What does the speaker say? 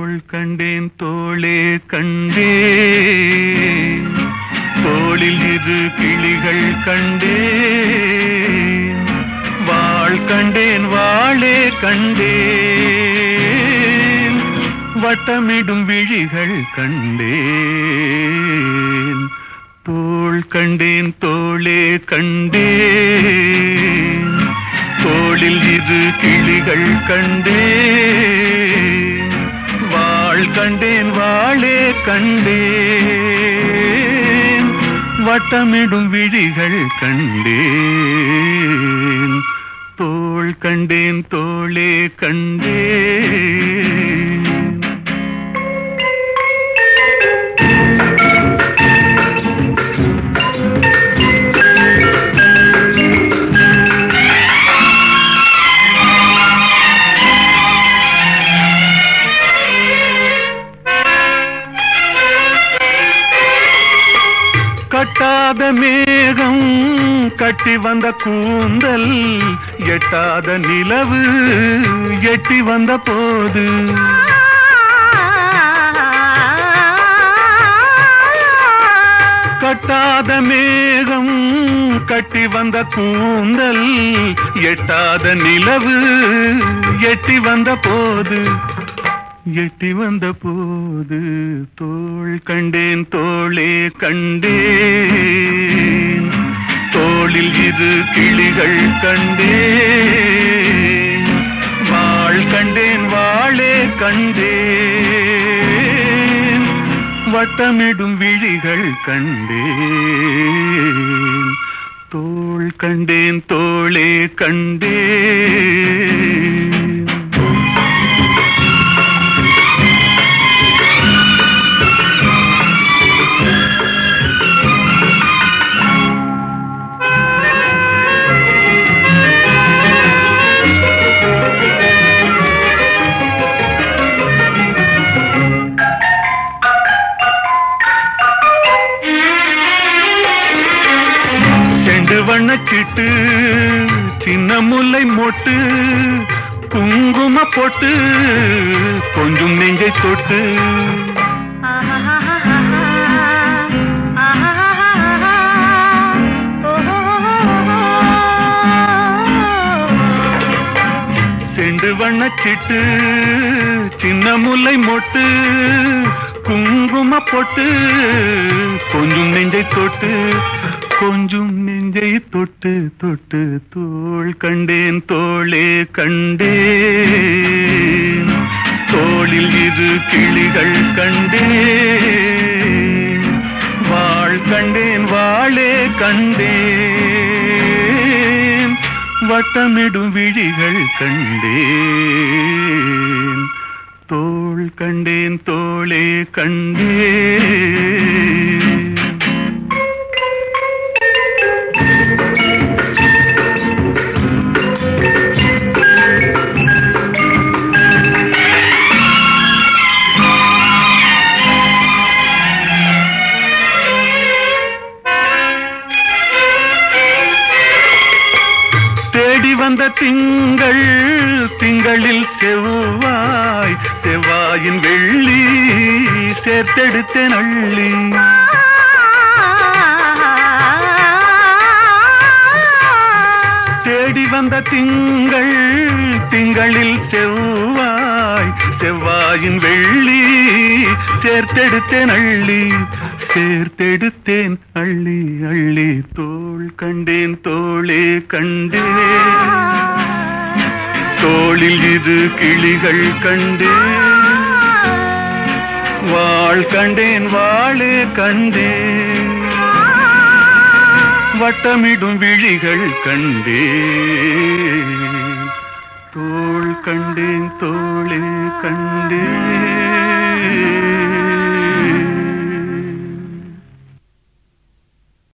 தோள் கண்டேன் தோளே கண்டேன் தோளில் இரு கிளிகள் கண்டேன் வாழ் கண்டேன் வாளே கண்டேன் வட்டமிடும் விழிகள் கண்டேன் தோள் கண்டேன் தோளே கண்டேன் தோளில் இரு கிளிகள் கண்டேன் வாழ் கண்டேன் வாளே கண்டேன் வட்டமிடும் விழிகள் கண்டேன் தோள் கண்டேன் தோளே கண்டேன் கட்டாத மேகம் கட்டி வந்த கூந்தல் எட்டாத நிலவு எட்டி வந்த போது கட்டாத மேகம் கட்டி வந்த கூந்தல் எட்டாத நிலவு எட்டி வந்த போது எட்டி வந்த போது தோள் கண்டேன் தோளே கண்டேன் தோளில் இரு கிளிகள் கண்டேன் வாழ் கண்டேன் வாளே கண்டேன் வட்டமிடும் விழிகள் கண்டேன் தோள் கண்டேன் தோளே கண்டேன் செண்டு வண்ணச்சிட்டு சின்ன முல்லை மொட்டு குங்கும பொட்டு கொஞ்சம் நெஞ்சை தொட்டு செண்டு வண்ணச்சிட்டு சின்ன முல்லை மொட்டு குங்கும பொட்டு கொஞ்சம் நெஞ்சை தொட்டு கொஞ்சம் நெஞ்சை தொட்டு தொட்டு தோள் கண்டேன் தோளே கண்டேன் தோளில் இரு கிளிகள் கண்டேன் வாழ் கண்டேன் வாளே கண்டேன் வட்டமிடும் விழிகள் கண்டேன் தோள் கண்டேன் தோளே கண்டேன் தேடி வந்த திங்கள் திங்களில் செவ்வாய் செவ்வாயின் வெள்ளி சேர்த்தெடுத்த நள்ளி தேடி வந்த திங்கள் திங்களில் செவ்வாய் செவ்வாயின் வெள்ளி சேர்த்தெடுத்தேன் அள்ளி சேர்த்தெடுத்தேன் அள்ளி அள்ளி தோள் கண்டேன் தோளே கண்டேன் தோளில் இது கிளிகள் கண்டேன் வாழ் கண்டேன் வாளே கண்டேன் வட்டமிடும் விழிகள் கண்டேன் தோள் கண்டேன் தோளே கண்டேன்